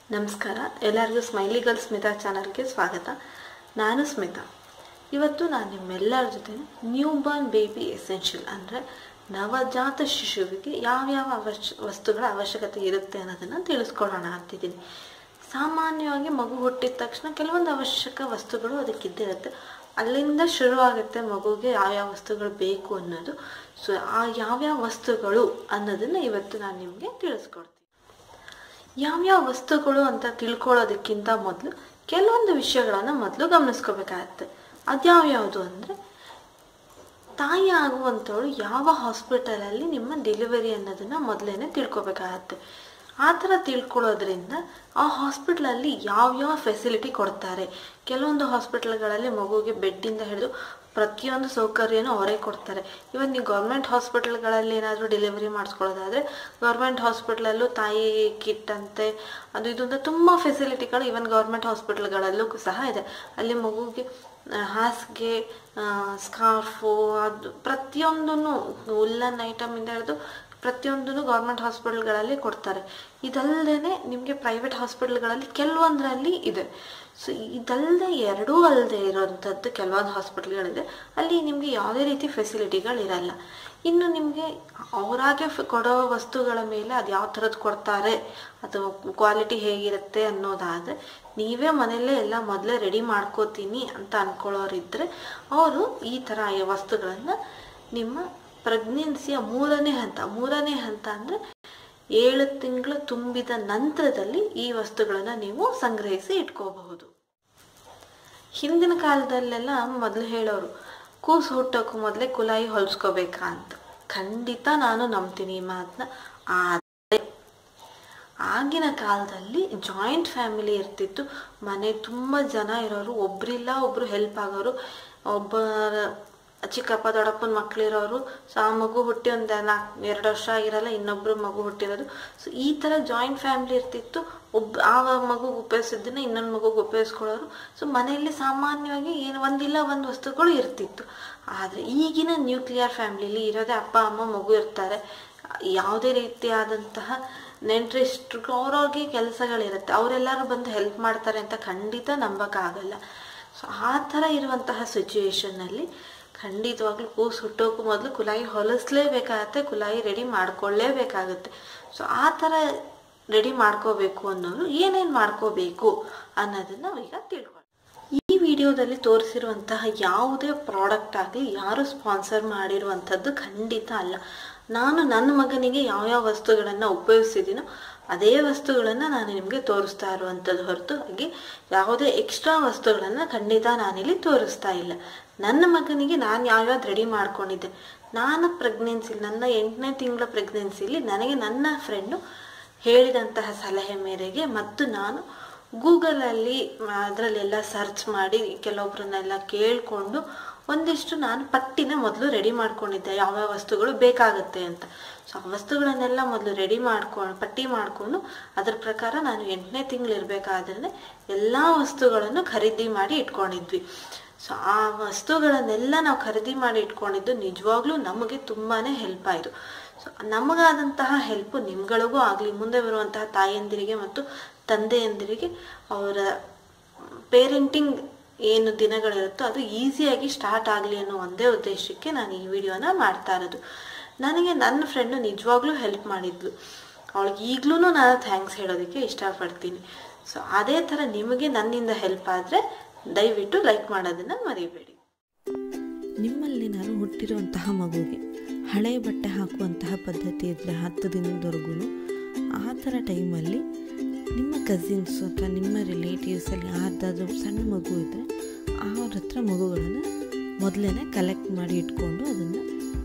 ನಮಸ್ಕಾರ ಎಲ್ಲರಿಗೂ smiley girl Smita ಚಾನಲ್ಗೆ ಸ್ವಾಗತ ನಾನು ಸ್ಮಿತಾ ಇವತ್ತು ನಾನು ನಿಮ್ಮೆಲ್ಲರ ಜೊತೆ ನ್ಯೂ ಬಾರ್ನ್ ಬೇಬಿ ಎಸೆನ್ಷಿಯಲ್ ಅಂದರೆ ನವಜಾತ ಶಿಶುವಿಗೆ ಯಾವ್ಯಾವ ಅವಶ್ಯ ವಸ್ತುಗಳ ಅವಶ್ಯಕತೆ ಇರುತ್ತೆ ಅನ್ನೋದನ್ನು ತಿಳಿಸ್ಕೊಡೋಣ ಅಂತಿದ್ದೀನಿ ಸಾಮಾನ್ಯವಾಗಿ ಮಗು ಹುಟ್ಟಿದ ತಕ್ಷಣ ಕೆಲವೊಂದು ಅವಶ್ಯಕ ವಸ್ತುಗಳು ಅದಕ್ಕಿದ್ದಿರುತ್ತೆ ಅಲ್ಲಿಂದ ಶುರುವಾಗುತ್ತೆ ಮಗುಗೆ ಯಾವ್ಯಾವ ವಸ್ತುಗಳು ಬೇಕು ಅನ್ನೋದು ಸೊ ಆ ಯಾವ್ಯಾವ ವಸ್ತುಗಳು ಅನ್ನೋದನ್ನು ಇವತ್ತು ನಾನು ನಿಮಗೆ ತಿಳಿಸ್ಕೊಡ್ತೀನಿ ಯಾವ್ಯಾವ ವಸ್ತುಗಳು ಅಂತ ತಿಳ್ಕೊಳ್ಳೋದಕ್ಕಿಂತ ಮೊದಲು ಕೆಲವೊಂದು ವಿಷಯಗಳನ್ನು ಮೊದಲು ಗಮನಿಸ್ಕೋಬೇಕಾಗತ್ತೆ ಅದ್ಯಾವ್ಯಾವುದು ಅಂದರೆ ತಾಯಿ ಆಗುವಂಥವಳು ಯಾವ ಹಾಸ್ಪಿಟಲಲ್ಲಿ ನಿಮ್ಮ ಡೆಲಿವರಿ ಅನ್ನೋದನ್ನು ಮೊದಲೇ ತಿಳ್ಕೊಬೇಕಾಗತ್ತೆ ಆ ಥರ ತಿಳ್ಕೊಳ್ಳೋದ್ರಿಂದ ಆ ಹಾಸ್ಪಿಟ್ಲಲ್ಲಿ ಯಾವ್ಯಾವ ಫೆಸಿಲಿಟಿ ಕೊಡ್ತಾರೆ ಕೆಲವೊಂದು ಹಾಸ್ಪಿಟಲ್ಗಳಲ್ಲಿ ಮಗುಗೆ ಬೆಡ್ಡಿಂದ ಹಿಡಿದು ಪ್ರತಿಯೊಂದು ಸೌಕರ್ಯನೂ ಅವರೇ ಕೊಡ್ತಾರೆ ಇವನ್ ನೀವು ಗೌರ್ಮೆಂಟ್ ಹಾಸ್ಪಿಟಲ್ಗಳಲ್ಲಿ ಏನಾದರೂ ಡೆಲಿವರಿ ಮಾಡಿಸ್ಕೊಳ್ಳೋದಾದರೆ ಗೌರ್ಮೆಂಟ್ ಹಾಸ್ಪಿಟ್ಲಲ್ಲೂ ತಾಯಿ ಕಿಟ್ ಅಂತೆ ಅದು ಇದು ಅಂತ ತುಂಬ ಫೆಸಿಲಿಟಿಗಳು ಇವನ್ ಗೌರ್ಮೆಂಟ್ ಹಾಸ್ಪಿಟಲ್ಗಳಲ್ಲೂ ಸಹ ಇದೆ ಅಲ್ಲಿ ಮಗುಗೆ ಹಾಸಿಗೆ ಸ್ಕಾರ್ಫು ಅದು ಪ್ರತಿಯೊಂದೂ ಉಲ್ಲನ್ ಐಟಮಿಂದ ಹಿಡಿದು ಪ್ರತಿಯೊಂದೂ ಗೌರ್ಮೆಂಟ್ ಹಾಸ್ಪಿಟಲ್ಗಳಲ್ಲಿ ಕೊಡ್ತಾರೆ ಇದಲ್ಲದೆ ನಿಮಗೆ ಪ್ರೈವೇಟ್ ಹಾಸ್ಪಿಟಲ್ಗಳಲ್ಲಿ ಕೆಲವೊಂದರಲ್ಲಿ ಇದೆ ಸೊ ಇದಲ್ಲದೆ ಎರಡೂ ಅಲ್ಲದೆ ಇರೋವಂಥದ್ದು ಕೆಲವೊಂದು ಹಾಸ್ಪಿಟಲ್ಗಳಿದೆ ಅಲ್ಲಿ ನಿಮಗೆ ಯಾವುದೇ ರೀತಿ ಫೆಸಿಲಿಟಿಗಳಿರಲ್ಲ ಇನ್ನು ನಿಮಗೆ ಅವರಾಗೆ ಕೊಡೋ ವಸ್ತುಗಳ ಮೇಲೆ ಅದು ಯಾವ ಥರದ್ದು ಕೊಡ್ತಾರೆ ಅಥವಾ ಕ್ವಾಲಿಟಿ ಹೇಗಿರುತ್ತೆ ಅನ್ನೋದಾದರೆ ನೀವೇ ಮನೆಯಲ್ಲೇ ಎಲ್ಲ ಮೊದಲೇ ರೆಡಿ ಮಾಡ್ಕೋತೀನಿ ಅಂತ ಅಂದ್ಕೊಳ್ಳೋರಿದ್ದರೆ ಅವರು ಈ ಥರ ವಸ್ತುಗಳನ್ನು ನಿಮ್ಮ ಪ್ರೆಗ್ನೆನ್ಸಿಯ ಮೂರನೇ ಹಂತ ಮೂರನೇ ಹಂತ ಅಂದರೆ ಏಳು ತಿಂಗಳು ತುಂಬಿದ ನಂತರದಲ್ಲಿ ಈ ವಸ್ತುಗಳನ್ನು ನೀವು ಸಂಗ್ರಹಿಸಿ ಇಟ್ಕೋಬಹುದು ಹಿಂದಿನ ಕಾಲದಲ್ಲೆಲ್ಲ ಮೊದಲು ಹೇಳೋರು ಕೂಸು ಹುಟ್ಟೋಕ್ಕೂ ಮೊದಲೇ ಕುಲಾಯಿ ಹೊಲಿಸ್ಕೋಬೇಕಾ ಅಂತ ಖಂಡಿತ ನಾನು ನಂಬ್ತೀನಿ ಈ ಮಾತನ್ನ ಆದರೆ ಆಗಿನ ಕಾಲದಲ್ಲಿ ಜಾಯಿಂಟ್ ಫ್ಯಾಮಿಲಿ ಇರ್ತಿತ್ತು ಮನೆ ತುಂಬ ಜನ ಇರೋರು ಒಬ್ರಿಲ್ಲ ಒಬ್ರು ಹೆಲ್ಪ್ ಆಗೋರು ಒಬ್ಬರ ಚಿಕ್ಕಪ್ಪ ದೊಡ್ಡಪ್ಪನ ಮಕ್ಳಿರೋರು ಸೊ ಆ ಮಗು ಹುಟ್ಟಿ ಒಂದು ನಾಲ್ಕು ಎರಡು ವರ್ಷ ಆಗಿರಲ್ಲ ಇನ್ನೊಬ್ರು ಮಗು ಹುಟ್ಟಿರೋದು ಸೊ ಈ ಥರ ಜಾಯಿಂಟ್ ಫ್ಯಾಮಿಲಿ ಇರ್ತಿತ್ತು ಒಬ್ಬ ಆ ಮಗುಗೆ ಉಪಯೋಗಿಸಿದ್ದನ್ನ ಇನ್ನೊಂದು ಮಗುಗೆ ಉಪಯೋಗಿಸ್ಕೊಳ್ಳೋರು ಸೊ ಮನೆಯಲ್ಲಿ ಸಾಮಾನ್ಯವಾಗಿ ಏನು ಒಂದಿಲ್ಲ ಒಂದು ವಸ್ತುಗಳು ಇರ್ತಿತ್ತು ಆದರೆ ಈಗಿನ ನ್ಯೂಕ್ಲಿಯರ್ ಫ್ಯಾಮಿಲಿಲಿ ಇರೋದೇ ಅಪ್ಪ ಅಮ್ಮ ಮಗು ಇರ್ತಾರೆ ಯಾವುದೇ ರೀತಿಯಾದಂತಹ ನೆಂಟ್ರಿಸ್ಟ್ರು ಅವ್ರವ್ರಿಗೆ ಕೆಲಸಗಳಿರುತ್ತೆ ಅವರೆಲ್ಲರೂ ಬಂದು ಹೆಲ್ಪ್ ಮಾಡ್ತಾರೆ ಅಂತ ಖಂಡಿತ ನಂಬೋಕ್ಕಾಗಲ್ಲ ಸೊ ಆ ಥರ ಇರುವಂತಹ ಸಿಚುವೇಶನ್ನಲ್ಲಿ ಖಂಡಿತವಾಗ್ಲೂ ಕೂಸು ಹುಟ್ಟೋಕ್ಕೂ ಮೊದಲು ಕುಲಾಯಿ ಹೊಲಿಸ್ಲೇಬೇಕಾಗತ್ತೆ ಕುಲಾಯಿ ರೆಡಿ ಮಾಡ್ಕೊಳ್ಳೇಬೇಕಾಗುತ್ತೆ ಸೊ ಆ ಥರ ರೆಡಿ ಮಾಡ್ಕೋಬೇಕು ಅನ್ನೋರು ಏನೇನು ಮಾಡ್ಕೋಬೇಕು ಅನ್ನೋದನ್ನು ಈಗ ತಿಳ್ಕೊಳ್ಳಿ ಈ ವಿಡಿಯೋದಲ್ಲಿ ತೋರಿಸಿರುವಂತಹ ಯಾವುದೇ ಪ್ರಾಡಕ್ಟ್ ಆಗಲಿ ಯಾರು ಸ್ಪಾನ್ಸರ್ ಮಾಡಿರುವಂಥದ್ದು ಖಂಡಿತ ಅಲ್ಲ ನಾನು ನನ್ನ ಮಗನಿಗೆ ಯಾವ್ಯಾವ ವಸ್ತುಗಳನ್ನು ಉಪಯೋಗಿಸಿದ್ದೀನೋ ಅದೇ ವಸ್ತುಗಳನ್ನು ನಾನು ನಿಮಗೆ ತೋರಿಸ್ತಾ ಇರುವಂಥದ್ದು ಹೊರತು ಹಾಗೆ ಯಾವುದೇ ಎಕ್ಸ್ಟ್ರಾ ವಸ್ತುಗಳನ್ನು ಖಂಡಿತ ನಾನಿಲ್ಲಿ ತೋರಿಸ್ತಾ ಇಲ್ಲ ನನ್ನ ಮಗನಿಗೆ ನಾನು ಯಾವ್ಯಾವ್ದು ರೆಡಿ ಮಾಡ್ಕೊಂಡಿದ್ದೆ ನಾನು ಪ್ರೆಗ್ನೆನ್ಸಿ ನನ್ನ ಎಂಟನೇ ತಿಂಗಳ ಪ್ರೆಗ್ನೆನ್ಸಿಲಿ ನನಗೆ ನನ್ನ ಫ್ರೆಂಡು ಹೇಳಿದಂತಹ ಸಲಹೆ ಮೇರೆಗೆ ಮತ್ತು ನಾನು ಗೂಗಲಲ್ಲಿ ಅದರಲ್ಲೆಲ್ಲ ಸರ್ಚ್ ಮಾಡಿ ಕೆಲವೊಬ್ಬರನ್ನೆಲ್ಲ ಕೇಳಿಕೊಂಡು ಒಂದಿಷ್ಟು ನಾನು ಪಟ್ಟಿನ ಮೊದಲು ರೆಡಿ ಮಾಡ್ಕೊಂಡಿದ್ದೆ ಯಾವ್ಯಾವ ವಸ್ತುಗಳು ಬೇಕಾಗುತ್ತೆ ಅಂತ ಸೊ ಆ ವಸ್ತುಗಳನ್ನೆಲ್ಲ ಮೊದಲು ರೆಡಿ ಮಾಡ್ಕೊಂಡು ಪಟ್ಟಿ ಮಾಡಿಕೊಂಡು ಅದರ ಪ್ರಕಾರ ನಾನು ಎಂಟನೇ ತಿಂಗಳು ಇರಬೇಕಾದ್ರೆ ಎಲ್ಲ ವಸ್ತುಗಳನ್ನು ಖರೀದಿ ಮಾಡಿ ಇಟ್ಕೊಂಡಿದ್ವಿ ಸೊ ಆ ವಸ್ತುಗಳನ್ನೆಲ್ಲ ನಾವು ಖರೀದಿ ಮಾಡಿ ಇಟ್ಕೊಂಡಿದ್ದು ನಿಜವಾಗ್ಲೂ ನಮಗೆ ತುಂಬಾ ಹೆಲ್ಪ್ ಆಯಿತು ಸೊ ನಮಗಾದಂತಹ ಹೆಲ್ಪು ನಿಮ್ಗಳಿಗೂ ಆಗಲಿ ಮುಂದೆ ಬರುವಂತಹ ತಾಯಂದಿರಿಗೆ ಮತ್ತು ತಂದೆಯಂದಿರಿಗೆ ಅವರ ಪೇರೆಂಟಿಂಗ್ ಏನು ದಿನಗಳಿರುತ್ತೋ ಅದು ಈಸಿಯಾಗಿ ಸ್ಟಾರ್ಟ್ ಆಗಲಿ ಅನ್ನೋ ಒಂದೇ ಉದ್ದೇಶಕ್ಕೆ ನಾನು ಈ ವಿಡಿಯೋನ ಮಾಡ್ತಾ ಇರೋದು ನನಗೆ ನನ್ನ ಫ್ರೆಂಡು ನಿಜವಾಗ್ಲೂ ಹೆಲ್ಪ್ ಮಾಡಿದ್ಲು ಅವಳಿಗೆ ಈಗಲೂ ನಾನು ಥ್ಯಾಂಕ್ಸ್ ಹೇಳೋದಕ್ಕೆ ಇಷ್ಟಪಡ್ತೀನಿ ಸೊ ಅದೇ ಥರ ನಿಮಗೆ ನನ್ನಿಂದ ಹೆಲ್ಪ್ ಆದರೆ ದಯವಿಟ್ಟು ಲೈಕ್ ಮಾಡೋದನ್ನು ಮರಿಬೇಡಿ ನಿಮ್ಮಲ್ಲಿ ನಾನು ಹುಟ್ಟಿರುವಂತಹ ಮಗುಗೆ ಹಳೆ ಬಟ್ಟೆ ಹಾಕುವಂತಹ ಪದ್ಧತಿ ಇದ್ದರೆ ಹತ್ತು ದಿನದವರೆಗೂ ಆ ಥರ ಟೈಮಲ್ಲಿ ನಿಮ್ಮ ಕಸಿನ್ಸ್ ಅಥವಾ ನಿಮ್ಮ ರಿಲೇಟಿವ್ಸಲ್ಲಿ ಯಾರ್ದಾದ್ರೂ ಸಣ್ಣ ಮಗು ಇದ್ದರೆ ಅವ್ರ ಹತ್ರ ಮಗುಗಳನ್ನು ಮೊದಲೇ ಕಲೆಕ್ಟ್ ಮಾಡಿ ಇಟ್ಕೊಂಡು ಅದನ್ನು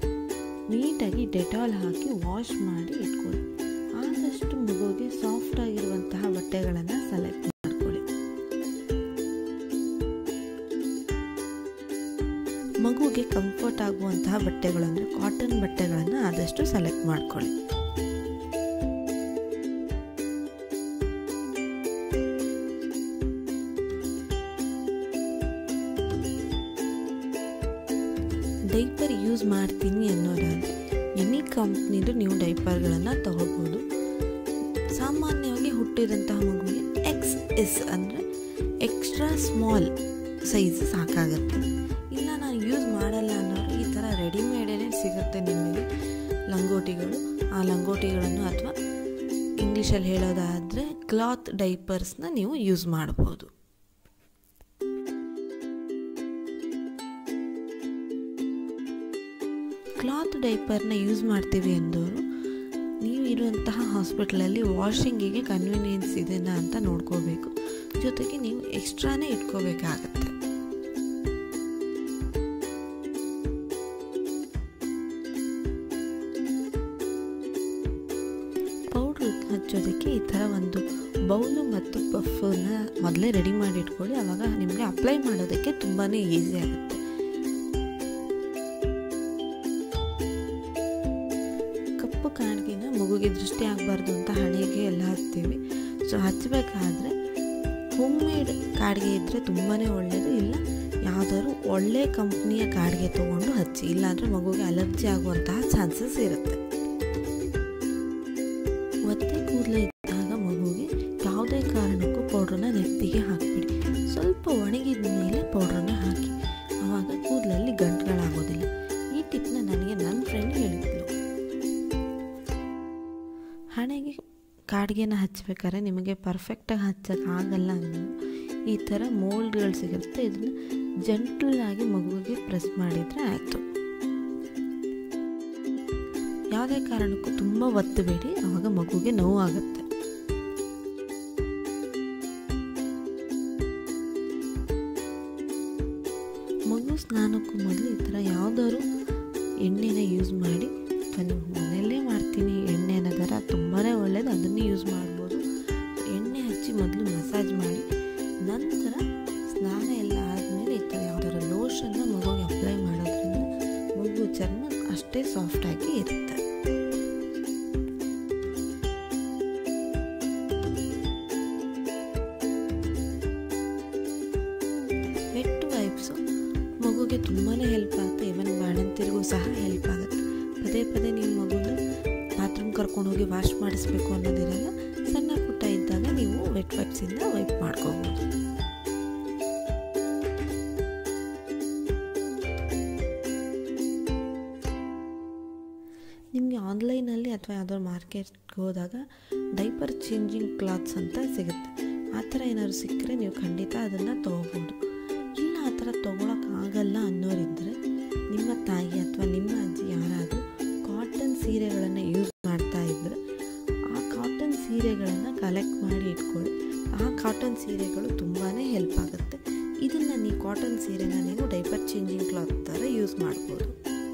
ನೀಟಾಗಿ ಡೆಟಾಲ್ ಹಾಕಿ ವಾಶ್ ಮಾಡಿ ಇಟ್ಕೊಳ್ಳಿ ಆದಷ್ಟು ಮಗುವಿಗೆ ಸಾಫ್ಟ್ ಆಗಿರುವಂತಹ ಬಟ್ಟೆಗಳನ್ನು ಸೆಲೆಕ್ಟ್ ಮಾಡ್ಕೊಳ್ಳಿ ಮಗುಗೆ ಕಂಫರ್ಟ್ ಆಗುವಂತಹ ಬಟ್ಟೆಗಳು ಅಂದರೆ ಕಾಟನ್ ಬಟ್ಟೆಗಳನ್ನು ಆದಷ್ಟು ಸೆಲೆಕ್ಟ್ ಮಾಡ್ಕೊಳ್ಳಿ ಡೈಪರ್ ಯೂಸ್ ಮಾಡ್ತೀನಿ ಅನ್ನೋದಾದರೆ ಎನಿ ಕಂಪ್ನಿದು ನೀವು ಡೈಪರ್ಗಳನ್ನು ತಗೋಬೋದು ಸಾಮಾನ್ಯವಾಗಿ ಹುಟ್ಟ ಹುಟ್ಟಿದಂತಹ ಮಗುವಿಗೆ ಎಕ್ಸ್ ಎಸ್ ಅಂದರೆ ಎಕ್ಸ್ಟ್ರಾ ಸ್ಮಾಲ್ ಸೈಜ್ ಸಾಕಾಗುತ್ತೆ ಇಲ್ಲ ನಾನು ಯೂಸ್ ಮಾಡಲ್ಲ ಅನ್ನೋರು ಈ ಥರ ರೆಡಿಮೇಡೇ ಸಿಗುತ್ತೆ ನಿಮಗೆ ಲಂಗೋಟಿಗಳು ಆ ಲಂಗೋಟಿಗಳನ್ನು ಅಥವಾ ಇಂಗ್ಲೀಷಲ್ಲಿ ಹೇಳೋದಾದರೆ ಕ್ಲಾತ್ ಡೈಪರ್ಸ್ನ ನೀವು ಯೂಸ್ ಮಾಡ್ಬೋದು ಕ್ಲಾತ್ ಡೈಪರ್ನ ಯೂಸ್ ಮಾಡ್ತೀವಿ ಎಂದವರು ನೀವು ಇರುವಂತಹ ಹಾಸ್ಪಿಟ್ಲಲ್ಲಿ ವಾಷಿಂಗಿಗೆ ಕನ್ವೀನಿಯನ್ಸ್ ಇದೆನಾ ಅಂತ ನೋಡ್ಕೋಬೇಕು ಜೊತೆಗೆ ನೀವು ಎಕ್ಸ್ಟ್ರಾನೇ ಇಟ್ಕೋಬೇಕಾಗತ್ತೆ ಪೌಡ್ರ್ ಹಚ್ಚೋದಕ್ಕೆ ಈ ಥರ ಒಂದು ಬೌಲು ಮತ್ತು ಪಫನ್ನ ಮೊದಲೇ ರೆಡಿ ಮಾಡಿ ಇಟ್ಕೊಳ್ಳಿ ಆವಾಗ ನಿಮಗೆ ಅಪ್ಲೈ ಮಾಡೋದಕ್ಕೆ ತುಂಬಾ ಈಸಿ ಆಗುತ್ತೆ ಕಪ್ಪು ಕಾಡ್ಗಿನ ಮಗುಗೆ ದೃಷ್ಟಿ ಆಗಬಾರ್ದು ಅಂತ ಹಣೆಗೆ ಎಲ್ಲ ಹಚ್ತೀವಿ ಸೊ ಹಚ್ಚಬೇಕಾದ್ರೆ ಹೋಮ್ ಮೇಡ್ ಕಾಡಿಗೆ ಇದ್ದರೆ ತುಂಬಾ ಒಳ್ಳೆಯದು ಇಲ್ಲ ಯಾವುದಾದ್ರು ಒಳ್ಳೆ ಕಂಪ್ನಿಯ ಕಾಡಿಗೆ ತೊಗೊಂಡು ಹಚ್ಚಿ ಇಲ್ಲಾಂದರೆ ಮಗುಗೆ ಅಲರ್ಜಿ ಆಗುವಂತಹ ಚಾನ್ಸಸ್ ಇರುತ್ತೆ ಒತ್ತೆ ಕೂದಲು ಇದ್ದಾಗ ಮಗುಗೆ ಯಾವುದೇ ಕಾರಣಕ್ಕೂ ಪೌಡ್ರನ್ನ ನೆತ್ತಿಗೆ ಹಾಕಿಬಿಡಿ ಸ್ವಲ್ಪ ಒಣಗಿದ ಮೇಲೆ ಪೌಡ್ರನ್ನ ಹಾಕಿ ಆವಾಗ ಕೂದಲಲ್ಲಿ ಗಂಟುಗಳಾಗೋದಿಲ್ಲ ಈ ಟಿಪ್ನ ನನಗೆ ನನ್ನ ಫ್ರೆಂಡ್ ಹೇಳಿದ್ಲು ಹಣೆಗೆ ಕಾಡಿಗೆನ ಹಚ್ಬೇಕಾದ್ರೆ ನಿಮಗೆ ಪರ್ಫೆಕ್ಟಾಗಿ ಹಚ್ಚೋಕ್ಕಾಗಲ್ಲ ಅನ್ನೋ ಈ ಥರ ಮೋಲ್ಡ್ಗಳು ಸಿಗುತ್ತೆ ಇದನ್ನು ಜಂಟಲಾಗಿ ಮಗುವಿಗೆ ಪ್ರೆಸ್ ಮಾಡಿದರೆ ಆಯಿತು ಯಾವುದೇ ಕಾರಣಕ್ಕೂ ತುಂಬ ಒತ್ತಬೇಡಿ ಆವಾಗ ಮಗುಗೆ ನೋವಾಗುತ್ತೆ ಮಗು ಸ್ನಾನಕ್ಕೂ ಮೊದಲು ಈ ಥರ ಯಾವುದಾದ್ರು ಎಣ್ಣೆನ ಯೂಸ್ ಮಾಡಿ ಅಥವಾ ನೀವು ಮನೆಯಲ್ಲೇ ಮಾಡ್ತೀನಿ ಎಣ್ಣೆ ಅನ್ನೋದರ ತುಂಬಾ ಒಳ್ಳೆಯದು ಅದನ್ನೇ ಯೂಸ್ ಮಾಡ್ಬೋದು ಎಣ್ಣೆ ಹಚ್ಚಿ ಮೊದಲು ಮಸಾಜ್ ಮಾಡಿ ನಂತರ ಸ್ನಾನ ಎಲ್ಲ ಆದಮೇಲೆ ಈ ಥರ ಯಾವುದಾದ್ರು ಲೋಷನ್ನ ಮಗುಗೆ ಅಪ್ಲೈ ಮಾಡೋದ್ರಿಂದ ಮಗು ಚರ್ಮ ಅಷ್ಟೇ ಸಾಫ್ಟಾಗಿ ಇರುತ್ತೆ ವೆಟ್ ವೈಪ್ಸು ಮಗುಗೆ ತುಂಬಾ ಹೆಲ್ಪ್ ಆಗುತ್ತೆ ಇವನ್ ಬಾಣಂತಿರಿಗೂ ಸಹ ಹೆಲ್ಪ್ ಆಗುತ್ತೆ ಪದೇ ಪದೇ ನೀವು ಮಗುನ ಬಾತ್ರೂಮ್ ಕರ್ಕೊಂಡು ಹೋಗಿ ವಾಶ್ ಮಾಡಿಸ್ಬೇಕು ಅನ್ನೋದಿರಲ್ಲ ಸಣ್ಣ ಪುಟ್ಟ ಇದ್ದಾಗ ನೀವು ವೆಟ್ ವೈಪ್ಸಿಂದ ವೈಪ್ ಮಾಡ್ಕೋಬೋದು ನಿಮಗೆ ಆನ್ಲೈನಲ್ಲಿ ಅಥವಾ ಯಾವುದಾದ್ರು ಮಾರ್ಕೆಟ್ಗೆ ಹೋದಾಗ ಡೈಪರ್ ಚೇಂಜಿಂಗ್ ಕ್ಲಾತ್ಸ್ ಅಂತ ಸಿಗುತ್ತೆ ಆ ಥರ ಏನಾದ್ರು ಸಿಕ್ಕರೆ ನೀವು ಖಂಡಿತ ಅದನ್ನು ತೊಗೋಬೋದು ಇಲ್ಲ ಆ ಥರ ತೊಗೊಳಕ್ಕಾಗಲ್ಲ ಅನ್ನೋರಿದ್ದರೆ ನಿಮ್ಮ ತಾಯಿ ಅಥವಾ ನಿಮ್ಮ ಅಜ್ಜಿ ಯಾರಾದರೂ ಕಾಟನ್ ಸೀರೆಗಳನ್ನು ಯೂಸ್ ಮಾಡ್ತಾ ಇದ್ದರೆ ಆ ಕಾಟನ್ ಸೀರೆಗಳನ್ನು ಕಲೆಕ್ಟ್ ಮಾಡಿ ಇಟ್ಕೊಳ್ಳಿ ಆ ಕಾಟನ್ ಸೀರೆಗಳು ತುಂಬಾ ಹೆಲ್ಪ್ ಆಗುತ್ತೆ ಇದನ್ನು ನೀವು ಕಾಟನ್ ಸೀರೆನ ನೀವು ಡೈಪರ್ ಚೇಂಜಿಂಗ್ ಕ್ಲಾತ್ ಥರ ಯೂಸ್ ಮಾಡ್ಬೋದು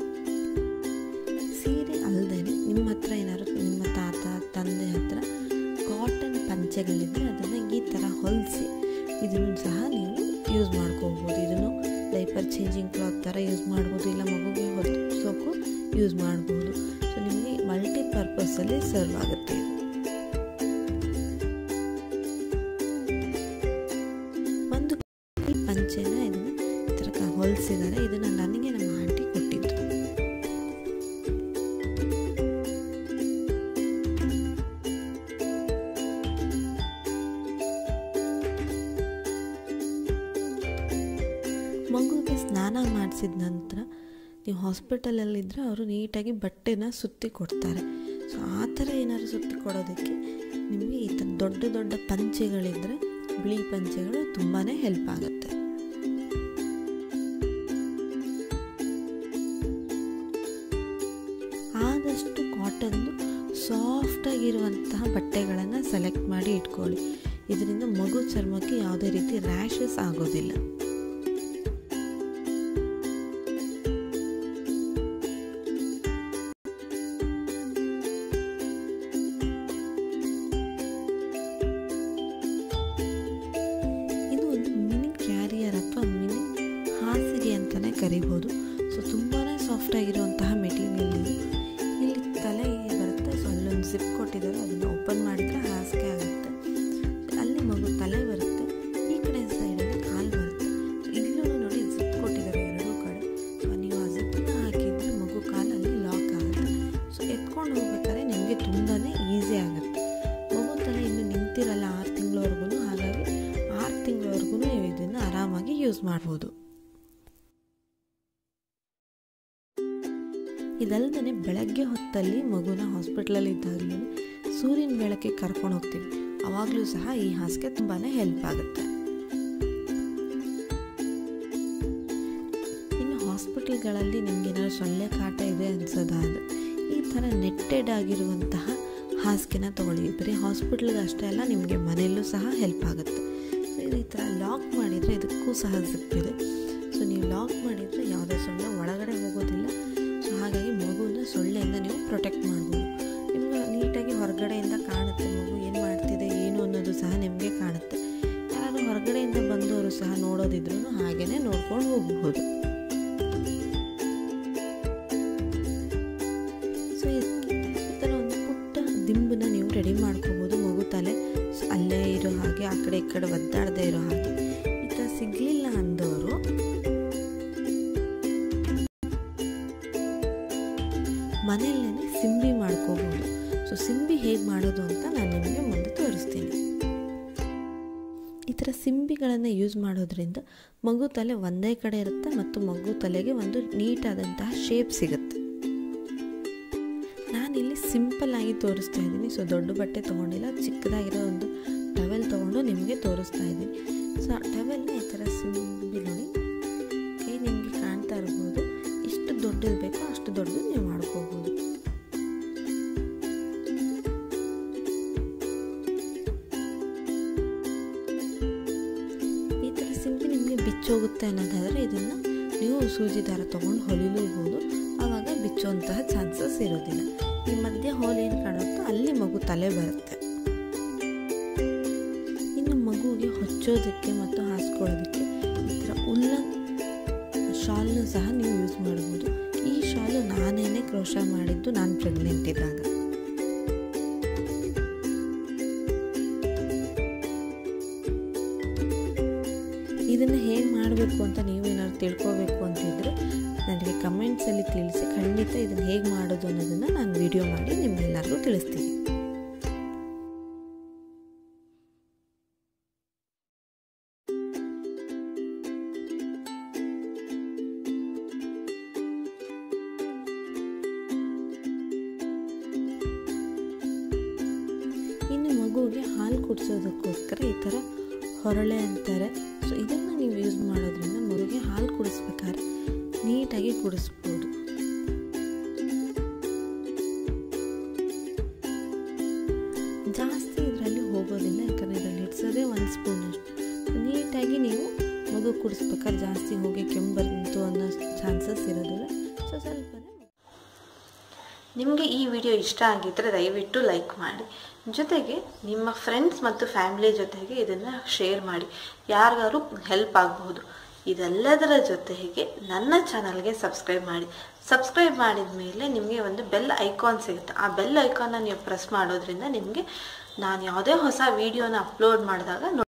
ಸೀರೆ ಅಲ್ಲದೆ ನಿಮ್ಮ ಹತ್ರ ಏನಾದ್ರು ನಿಮ್ಮ ತಾತ ತಂದೆ ಹತ್ರ ಕಾಟನ್ ಪಂಚೆಗಳಿದ್ದರೆ ಅದನ್ನು ಈ ಥರ ಹೊಲಿಸಿ ಇದನ್ನು ಸಹ ನೀವು ಯೂಸ್ ಮಾಡ್ಕೋಬೋದು ಇದನ್ನು ಡೈಪರ್ ಚೇಂಜಿಂಗ್ ಕ್ಲಾತ್ ಥರ ಯೂಸ್ ಮಾಡ್ಬೋದು ಇಲ್ಲ ಮಗುಗೆ ಹೊಲಿಸೋಕ್ಕೂ ಯೂಸ್ ಮಾಡ್ಬೋದು ಸೊ ನಿಮಗೆ ಮಲ್ಟಿ ಪರ್ಪಸಲ್ಲಿ ಸರ್ವ್ ಆಗುತ್ತೆ ಇದು ಒಂದು ಪಂಚೆನ ಇದನ್ನು ಈ ಥರ ಹೊಲಿಸಿದ್ದಾರೆ ಇದನ್ನು ನನಗೆ ನಮ್ಮ ಆಂಟಿ ಕೊಟ್ಟಿದ್ದು ಮಗುಗೆ ಸ್ನಾನ ಮಾಡಿಸಿದ ನಂತರ ನೀವು ಹಾಸ್ಪಿಟಲಲ್ಲಿದ್ದರೆ ಅವರು ನೀಟಾಗಿ ಬಟ್ಟೆನ ಸುತ್ತಿ ಕೊಡ್ತಾರೆ ಸೊ ಆ ಥರ ಏನಾದ್ರು ಸುತ್ತಿ ಕೊಡೋದಕ್ಕೆ ನಿಮಗೆ ಈ ಥರ ದೊಡ್ಡ ದೊಡ್ಡ ಪಂಚೆಗಳಿದ್ದರೆ ಬಿಳಿ ಪಂಚೆಗಳು ತುಂಬಾ ಹೆಲ್ಪ್ ಆಗುತ್ತೆ ಆದಷ್ಟು ಕಾಟನ್ದು ಸಾಫ್ಟಾಗಿರುವಂತಹ ಬಟ್ಟೆಗಳನ್ನು ಸೆಲೆಕ್ಟ್ ಮಾಡಿ ಇಟ್ಕೊಳ್ಳಿ ಇದರಿಂದ ಮಗು ಚರ್ಮಕ್ಕೆ ಯಾವುದೇ ರೀತಿ ರ್ಯಾಷಸ್ ಆಗೋದಿಲ್ಲ ಇದು ಒಂದು ಮಿನಿ ಕ್ಯಾರಿಯರ್ ಅಥವಾ ಮಿನಿ ಹಾಸಿಗೆ ಅಂತಲೇ ಕರಿಬೋದು ಸೊ ತುಂಬಾ ಸಾಫ್ಟ್ ಆಗಿರುವಂತಹ ಮೆಟೀರಿಯಲ್ ಇದು ಇಲ್ಲಿ ತಲೆ ಬರುತ್ತೆ ಸೊ ಅಲ್ಲೊಂದು ಜಿಪ್ ಕೊಟ್ಟಿದ್ದಾರೆ ಅದನ್ನು ಓಪನ್ ಮಾಡಿದರೆ ಹಾಸಿಗೆ ಆಗುತ್ತೆ ಅಲ್ಲಿ ಮಗು ತಲೆ ಬರುತ್ತೆ ಈ ಕಡೆ ಸೈಡಲ್ಲಿ ಕಾಲು ಬರುತ್ತೆ ಸೊ ಇಲ್ಲೂ ನೋಡಿ ಜಿಪ್ ಕೊಟ್ಟಿದ್ದಾರೆ ಎರಡೂ ಕಡೆ ಸೊ ನೀವು ಆ ಜಿಪ್ಪನ್ನ ಹಾಕಿದರೆ ಮಗು ಕಾಲಲ್ಲಿ ಲಾಕ್ ಆಗುತ್ತೆ ಸೊ ಎತ್ಕೊಂಡು ಹೋಗ್ಬೇಕಾದ್ರೆ ನಿಮಗೆ ತುಂಬಾ ಈಸಿ ಆಗುತ್ತೆ ಮಗು ತಲೆ ಇನ್ನು ನಿಂತಿರಲ್ಲ ಯೂಸ್ ಮಾಡ್ಬೋದು ಇದಲ್ಲದೆ ಬೆಳಗ್ಗೆ ಹೊತ್ತಲ್ಲಿ ಮಗುನ ಹಾಸ್ಪಿಟ್ಲಲ್ಲಿ ಇದ್ದಾಗಲೂ ಸೂರ್ಯನ ಬೆಳಕಿಗೆ ಕರ್ಕೊಂಡು ಹೋಗ್ತೀವಿ ಅವಾಗಲೂ ಸಹ ಈ ಹಾಸಿಗೆ ತುಂಬಾ ಹೆಲ್ಪ್ ಆಗುತ್ತೆ ಇನ್ನು ಹಾಸ್ಪಿಟಲ್ಗಳಲ್ಲಿ ನಿಮಗೇನಾದ್ರು ಸೊಳ್ಳೆ ಕಾಟ ಇದೆ ಅನ್ಸೋದಾದ್ರೆ ಈ ಥರ ನೆಟ್ಟೆಡ್ ಆಗಿರುವಂತಹ ಹಾಸಿಗೆನ ತೊಗೊಳ್ಳಿ ಬರೀ ಹಾಸ್ಪಿಟ್ಲ್ಗೆ ಅಷ್ಟೇ ಅಲ್ಲ ನಿಮಗೆ ಮನೆಯಲ್ಲೂ ಸಹ ಹೆಲ್ಪ್ ಆಗುತ್ತೆ ಸೊ ಇದು ಈ ಥರ ಲಾಕ್ ಮಾಡಿದರೆ ಇದಕ್ಕೂ ಸಹ ಜಿಪ್ಪಿದೆ ಸೊ ನೀವು ಲಾಕ್ ಮಾಡಿದರೆ ಯಾವುದೇ ಸೊಳ್ಳೆ ಒಳಗಡೆ ಹೋಗೋದಿಲ್ಲ ಸೊ ಹಾಗಾಗಿ ಮಗುನ ಸೊಳ್ಳೆಯಿಂದ ನೀವು ಪ್ರೊಟೆಕ್ಟ್ ಮಾಡ್ಬೋದು ನಿಮ್ಗೆ ನೀಟಾಗಿ ಹೊರಗಡೆಯಿಂದ ಕಾಣುತ್ತೆ ಮಗು ಏನು ಮಾಡ್ತಿದೆ ಏನು ಅನ್ನೋದು ಸಹ ನಿಮಗೆ ಕಾಣುತ್ತೆ ಯಾರಾದರೂ ಹೊರಗಡೆಯಿಂದ ಬಂದವರು ಸಹ ನೋಡೋದಿದ್ರು ಹಾಗೇ ನೋಡ್ಕೊಂಡು ಹೋಗಬಹುದು ಸೊ ಈ ಥರ ಒಂದು ಪುಟ್ಟ ದಿಂಬನ್ನ ನೀವು ರೆಡಿ ಮಾಡ್ಕೋಬೋದು ಮಗು ತಲೆ ಅಲ್ಲೇ ಇರೋ ಹಾಗೆ ಆ ಕಡೆ ಈ ಕಡೆ ಒದ್ದಾಡದೇ ಇರೋ ಹಾಗೆ ಈ ಥರ ಸಿಗಲಿಲ್ಲ ಅಂದವರು ಮನೆಯಲ್ಲೇ ಸಿಂಬಿ ಮಾಡ್ಕೋಬೋದು ಸೊ ಸಿಂಬಿ ಹೇಗೆ ಮಾಡೋದು ಅಂತ ನಾನು ನಿಮಗೆ ಮುಂದೆ ತೋರಿಸ್ತೀನಿ ಈ ಥರ ಸಿಂಬಿಗಳನ್ನು ಯೂಸ್ ಮಾಡೋದ್ರಿಂದ ಮಗು ತಲೆ ಒಂದೇ ಕಡೆ ಇರುತ್ತೆ ಮತ್ತು ಮಗು ತಲೆಗೆ ಒಂದು ನೀಟಾದಂತಹ ಶೇಪ್ ಸಿಗುತ್ತೆ ನಾನಿಲ್ಲಿ ಸಿಂಪಲ್ ಆಗಿ ತೋರಿಸ್ತಾ ಇದ್ದೀನಿ ಸೊ ದೊಡ್ಡ ಬಟ್ಟೆ ತೊಗೊಂಡಿಲ್ಲ ಚಿಕ್ಕದಾಗಿರೋ ಒಂದು ಟವೆಲ್ ತೊಗೊಂಡು ನಿಮಗೆ ತೋರಿಸ್ತಾ ಇದ್ದೀನಿ ಸೊ ಟವೆಲ್ನ ಈ ಥರ ಸಿಂಬಿ ನೋಡಿ ಕೈ ನಿಮಗೆ ಕಾಣ್ತಾ ಇರ್ಬೋದು ಎಷ್ಟು ದೊಡ್ಡದು ಬೇಕೋ ಅಷ್ಟು ದೊಡ್ಡದು ನೀವು ಮಾಡ್ಕೋಬೋದು ಈ ಥರ ಸಿಂಪಿ ನಿಮಗೆ ಬಿಚ್ಚೋಗುತ್ತೆ ಅನ್ನೋದಾದರೆ ಇದನ್ನು ನೀವು ಸೂಜಿ ದಾರ ತೊಗೊಂಡು ಹೊಲಿಲೂಬೋದು ಆವಾಗ ಬಿಚ್ಚುವಂತಹ ಚಾನ್ಸಸ್ ಇರೋದಿಲ್ಲ ಈ ಮಧ್ಯೆ ಹೋಲ್ ಏನು ಕಾಣುತ್ತೋ ಅಲ್ಲಿ ಮಗು ತಲೆ ಬರುತ್ತೆ ಇನ್ನು ಮಗುವಿಗೆ ಹೊಚ್ಚೋದಕ್ಕೆ ಮತ್ತು ಹಾಸ್ಕೊಳ್ಳೋದಕ್ಕೆ ಈ ಥರ ಉಲ್ಲನ್ ಶಾಲ್ನು ಸಹ ನೀವು ಯೂಸ್ ಮಾಡ್ಬೋದು ಈ ಶಾಲು ನಾನೇನೆ ಕ್ರೋಶ ಮಾಡಿದ್ದು ನಾನು ಪ್ರೆಗ್ನೆಂಟ್ ಇದ್ದಾಗ ಇದನ್ನು ಹೇಗೆ ಮಾಡಬೇಕು ಅಂತ ನೀವೇನಾದ್ರು ತಿಳ್ಕೋಬೇಕು ಅಂತಿದ್ರೆ ನನಗೆ ಕಮೆಂಟ್ಸಲ್ಲಿ ತಿಳಿಸಿ ಖಂಡಿತ ಇದನ್ನು ಹೇಗೆ ಮಾಡೋದು ಅನ್ನೋದನ್ನು ನಾನು ವಿಡಿಯೋ ಮಾಡಿ ನಿಮ್ಗೆಲ್ಲರಿಗೂ ತಿಳಿಸ್ತೀನಿ ಇನ್ನು ಮಗುವಿಗೆ ಹಾಲು ಕುಡಿಸೋದಕ್ಕೋಸ್ಕರ ಈ ಥರ ಹೊರಳೆ ಅಂತಾರೆ ಸೊ ಇದನ್ನು ನೀವು ಯೂಸ್ ಮಾಡೋದ್ರಿಂದ ಮಗುವಿಗೆ ಹಾಲು ಕುಡಿಸ್ಬೇಕಾದ್ರೆ ನೀಟಾಗಿ ಕುಡಿಸ್ಬೋದು ಜಾಸ್ತಿ ಇದರಲ್ಲಿ ಹೋಗೋದಿಲ್ಲ ಯಾಕಂದರೆ ಇದರಲ್ಲಿ ಇಡ್ಸೋದೇ ಒಂದು ಸ್ಪೂನಷ್ಟು ನೀಟಾಗಿ ನೀವು ಮಗು ಕುಡಿಸ್ಬೇಕಾದ್ರೆ ಜಾಸ್ತಿ ಹೋಗಿ ಕೆಮ್ಮು ಬಂತು ಅನ್ನೋ ಚಾನ್ಸಸ್ ಇರೋದಿಲ್ಲ ಸೊ ಸ್ವಲ್ಪನೇ ನಿಮಗೆ ಈ ವಿಡಿಯೋ ಇಷ್ಟ ಆಗಿದ್ದರೆ ದಯವಿಟ್ಟು ಲೈಕ್ ಮಾಡಿ ಜೊತೆಗೆ ನಿಮ್ಮ ಫ್ರೆಂಡ್ಸ್ ಮತ್ತು ಫ್ಯಾಮಿಲಿ ಜೊತೆಗೆ ಇದನ್ನು ಶೇರ್ ಮಾಡಿ ಯಾರಿಗಾರು ಹೆಲ್ಪ್ ಆಗಬಹುದು ಇದೆಲ್ಲದರ ಜೊತೆಗೆ ನನ್ನ ಚಾನಲ್ಗೆ ಸಬ್ಸ್ಕ್ರೈಬ್ ಮಾಡಿ ಸಬ್ಸ್ಕ್ರೈಬ್ ಮಾಡಿದ ಮೇಲೆ ನಿಮಗೆ ಒಂದು ಬೆಲ್ ಐಕಾನ್ ಸಿಗುತ್ತೆ ಆ ಬೆಲ್ ಐಕಾನ್ನ ನೀವು ಪ್ರೆಸ್ ಮಾಡೋದ್ರಿಂದ ನಿಮಗೆ ನಾನು ಯಾವುದೇ ಹೊಸ ವಿಡಿಯೋನ ಅಪ್ಲೋಡ್ ಮಾಡಿದಾಗ